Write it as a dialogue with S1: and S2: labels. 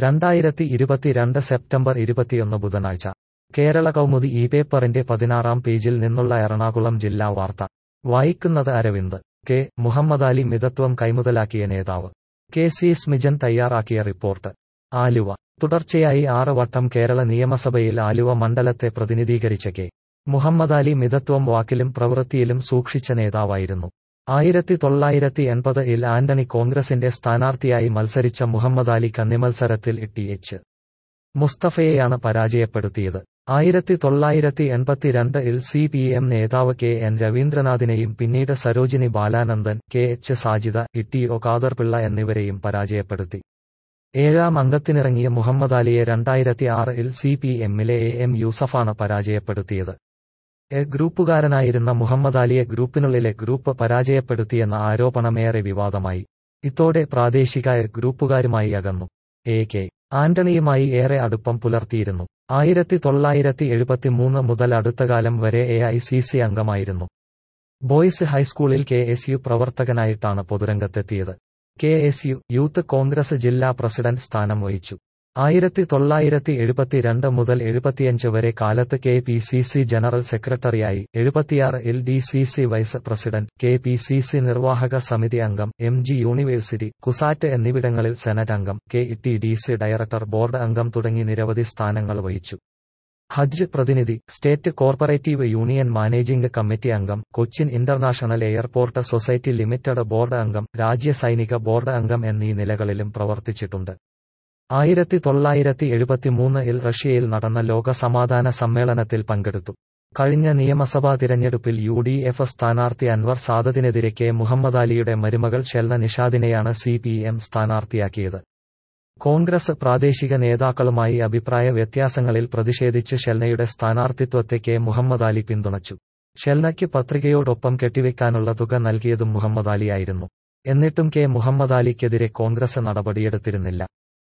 S1: രണ്ടായിരത്തി ഇരുപത്തിരണ്ട് സെപ്റ്റംബർ ഇരുപത്തിയൊന്ന് ബുധനാഴ്ച കേരള കൗമുദി ഈ പേപ്പറിന്റെ പതിനാറാം പേജിൽ നിന്നുള്ള എറണാകുളം ജില്ലാ വാർത്ത വായിക്കുന്നത് അരവിന്ദ് കെ മുഹമ്മദാലി മിതത്വം കൈമുതലാക്കിയ നേതാവ് കെ സി സ്മിജൻ തയ്യാറാക്കിയ റിപ്പോർട്ട് ആലുവ തുടർച്ചയായി ആറ് വട്ടം കേരള നിയമസഭയിൽ ആലുവ മണ്ഡലത്തെ പ്രതിനിധീകരിച്ച കെ മുഹമ്മദാലി മിതത്വം വാക്കിലും പ്രവൃത്തിയിലും സൂക്ഷിച്ച നേതാവായിരുന്നു ആയിരത്തി തൊള്ളായിരത്തി എൺപത് ഇൽ ആന്റണി കോൺഗ്രസിന്റെ സ്ഥാനാർത്ഥിയായി മത്സരിച്ച മുഹമ്മദാലി കന്നിമത്സരത്തിൽ ടി എച്ച് മുസ്തഫയെയാണ് പരാജയപ്പെടുത്തിയത് ആയിരത്തി തൊള്ളായിരത്തി എൺപത്തിരണ്ട് ഇൽ സി പി എം നേതാവ് കെ എൻ രവീന്ദ്രനാഥിനെയും പിന്നീട് Sarojini Balanandan K H Sajida Itty O Khaderpillai എന്നിവരെയും പരാജയപ്പെടുത്തി ഏഴാം അംഗത്തിനിറങ്ങിയ മുഹമ്മദാലിയെ രണ്ടായിരത്തി ആറ് ഇൽ സി പി എമ്മിലെ എ എം യൂസഫാണ് പരാജയപ്പെടുത്തിയത് എ ഗ്രൂപ്പുകാരനായിരുന്ന മുഹമ്മദാലിയെ ഗ്രൂപ്പിനുള്ളിലെ ഗ്രൂപ്പ് പരാജയപ്പെടുത്തിയെന്ന ആരോപണമേറെ വിവാദമായി ഇതോടെ പ്രാദേശിക എ ഗ്രൂപ്പുകാരുമായി അകന്നു എ കെ ആന്റണിയുമായി ഏറെ അടുപ്പം പുലർത്തിയിരുന്നു ആയിരത്തി തൊള്ളായിരത്തി എഴുപത്തിമൂന്ന് മുതൽ അടുത്തകാലം വരെ എ ഐ സി സി അംഗമായിരുന്നു ബോയ്സ് ഹൈസ്കൂളിൽ കെ എസ് യു പ്രവർത്തകനായിട്ടാണ് പൊതുരംഗത്തെത്തിയത് K S U youth Congress ജില്ലാ പ്രസിഡന്റ് സ്ഥാനം വഹിച്ചു ആയിരത്തി തൊള്ളായിരത്തി എഴുപത്തിരണ്ട് മുതൽ എഴുപത്തിയഞ്ച് വരെ കാലത്ത് K P C C general സെക്രട്ടറിയായി എഴുപത്തിയാറ് L D C C vice president K P C C നിർവാഹക സമിതി അംഗം എം ജി യൂണിവേഴ്സിറ്റി കുസാറ്റ് എന്നിവിടങ്ങളിൽ സെനറ്റ് അംഗം K T D C director board അംഗം തുടങ്ങി നിരവധി സ്ഥാനങ്ങൾ വഹിച്ചു ഹജ്ജ് പ്രതിനിധി state cooperative union managing committee അംഗം Cochin international airport society limited board അംഗം രാജ്യ സൈനിക ബോർഡ് അംഗം എന്നീ നിലകളിലും പ്രവർത്തിച്ചിട്ടുണ്ട് ആയിരത്തി തൊള്ളായിരത്തി എഴുപത്തിമൂന്നിൽ റഷ്യയിൽ നടന്ന ലോക സമാധാന സമ്മേളനത്തിൽ പങ്കെടുത്തു കഴിഞ്ഞ നിയമസഭാ തിരഞ്ഞെടുപ്പിൽ യു ഡി എഫ് സ്ഥാനാർത്ഥി അൻവർ സാദത്തിനെതിരെ കെ മുഹമ്മദാലിയുടെ മരുമകൾ ഷെൽന നിഷാദിനെയാണ് സി പി എം സ്ഥാനാർത്ഥിയാക്കിയത് കോൺഗ്രസ് പ്രാദേശിക നേതാക്കളുമായി അഭിപ്രായ വ്യത്യാസങ്ങളിൽ പ്രതിഷേധിച്ച് ഷെൽനയുടെ സ്ഥാനാർത്ഥിത്വത്തെ കെ മുഹമ്മദാലി പിന്തുണച്ചു ഷെൽനയ്ക്ക് പത്രികയോടൊപ്പം കെട്ടിവെക്കാനുള്ള തുക നൽകിയതും മുഹമ്മദാലിയായിരുന്നു എന്നിട്ടും കെ മുഹമ്മദാലിക്കെതിരെ കോൺഗ്രസ് നടപടിയെടുത്തിരുന്നില്ല